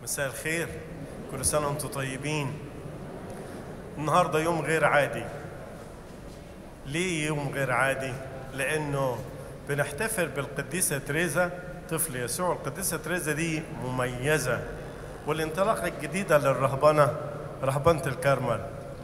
مساء الخير كل سنة وانتم طيبين النهاردة يوم غير عادي ليه يوم غير عادي؟ لأنه بنحتفل بالقديسة تريزا طفل يسوع القديسة تريزا دي مميزة والانطلاقة الجديدة للرهبنة رهبنة الكرمل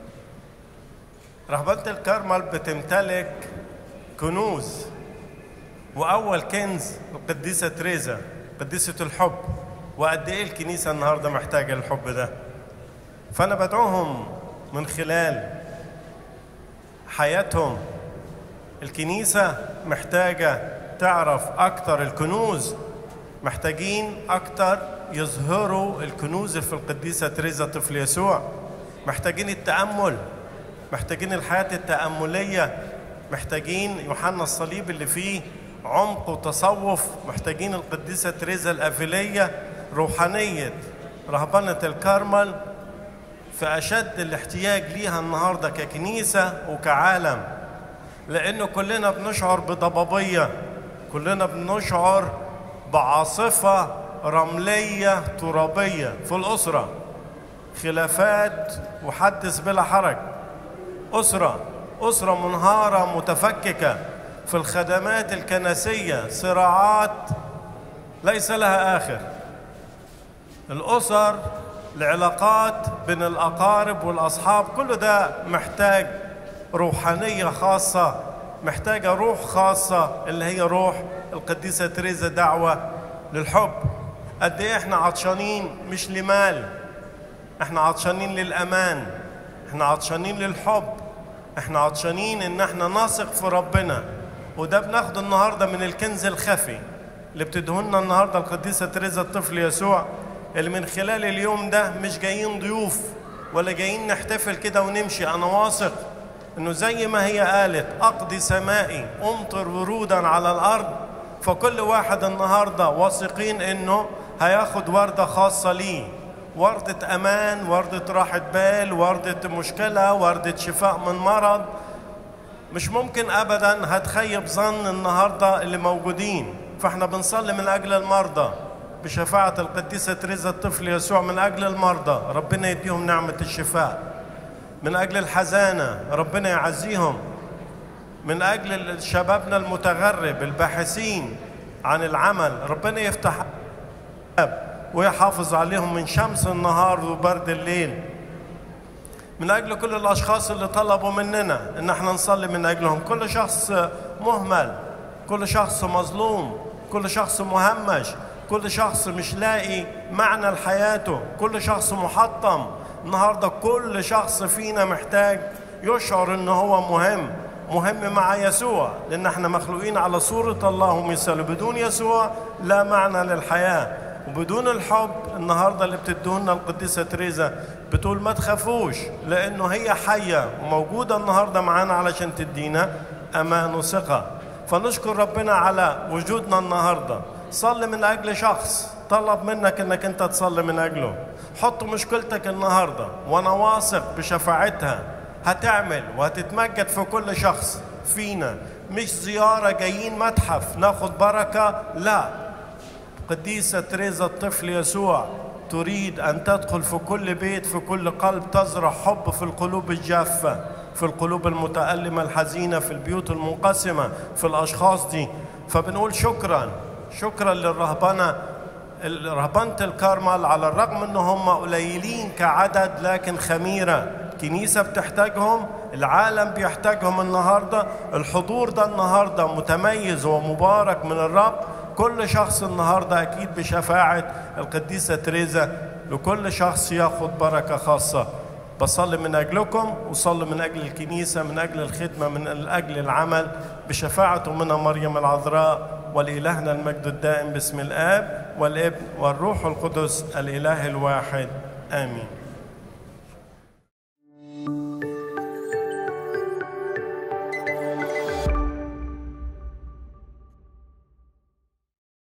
رهبنة الكرمل بتمتلك كنوز وأول كنز القديسة تريزا قديسة الحب وقد إيه الكنيسة النهاردة محتاجة للحب ده فأنا بدعوهم من خلال حياتهم الكنيسة محتاجة تعرف أكتر الكنوز محتاجين أكتر يظهروا الكنوز اللي في القديسة تريزا طفل يسوع محتاجين التأمل محتاجين الحياة التأملية محتاجين يوحنا الصليب اللي فيه عمق وتصوف محتاجين القديسة تريزا الأفيلية روحانية رهبنة الكرمل في أشد الاحتياج ليها النهاردة ككنيسة وكعالم لأنه كلنا بنشعر بضبابية كلنا بنشعر بعاصفة رملية ترابية في الأسرة خلافات وحدث بلا حرج أسرة أسرة منهارة متفككة في الخدمات الكنسية صراعات ليس لها آخر الأسر العلاقات بين الأقارب والأصحاب كل ده محتاج روحانية خاصة محتاجة روح خاصة اللي هي روح القديسة تريزا دعوة للحب قد إيه إحنا عطشانين مش لمال إحنا عطشانين للأمان إحنا عطشانين للحب إحنا عطشانين إن إحنا نثق في ربنا وده بناخده النهاردة من الكنز الخفي اللي بتدهنا النهاردة القديسة تريزا الطفل يسوع اللي من خلال اليوم ده مش جايين ضيوف ولا جايين نحتفل كده ونمشي أنا واثق إنه زي ما هي قالت أقضي سمائي أمطر ورودا على الأرض فكل واحد النهاردة واثقين إنه هياخد وردة خاصة ليه وردة أمان وردة راحة بال وردة مشكلة وردة شفاء من مرض مش ممكن أبدا هتخيب ظن النهاردة اللي موجودين فاحنا بنصلي من أجل المرضى بشفاعة القديسة تريزا الطفل يسوع من أجل المرضى ربنا يديهم نعمة الشفاء من أجل الحزانة ربنا يعزيهم من أجل شبابنا المتغرب الباحثين عن العمل ربنا يفتح ويحافظ عليهم من شمس النهار وبرد الليل من أجل كل الأشخاص اللي طلبوا مننا إن احنا نصلي من أجلهم كل شخص مهمل كل شخص مظلوم كل شخص مهمش كل شخص مش لاقي معنى لحياته كل شخص محطم النهارده كل شخص فينا محتاج يشعر ان هو مهم مهم مع يسوع لان احنا مخلوقين على صورة الله ومثاله بدون يسوع لا معنى للحياة وبدون الحب النهاردة اللي بتدونا القديسة تريزا بتقول ما تخافوش لأنه هي حية وموجودة النهاردة معانا علشان تدينا أمان وثقة فنشكر ربنا على وجودنا النهارده صلي من أجل شخص طلب منك انك انت تصلي من اجله حط مشكلتك النهارده وانا واثق بشفاعتها هتعمل وهتتمجد في كل شخص فينا مش زياره جايين متحف ناخد بركه لا قديسه تريزا الطفل يسوع تريد ان تدخل في كل بيت في كل قلب تزرع حب في القلوب الجافه في القلوب المتألمة الحزينة في البيوت المنقسمة في الأشخاص دي فبنقول شكرا شكرا للرهبنة رهبنة الكرمل على الرغم ان هم قليلين كعدد لكن خميرة كنيسة بتحتاجهم العالم بيحتاجهم النهاردة الحضور ده النهاردة متميز ومبارك من الرب كل شخص النهاردة أكيد بشفاعة القديسة تريزا لكل شخص ياخد بركة خاصة بصلي من أجلكم وصلي من أجل الكنيسة من أجل الخدمة من أجل العمل بشفاعة منها مريم العذراء ولإلهنا المجد الدائم باسم الآب والابن والروح القدس الإله الواحد آمين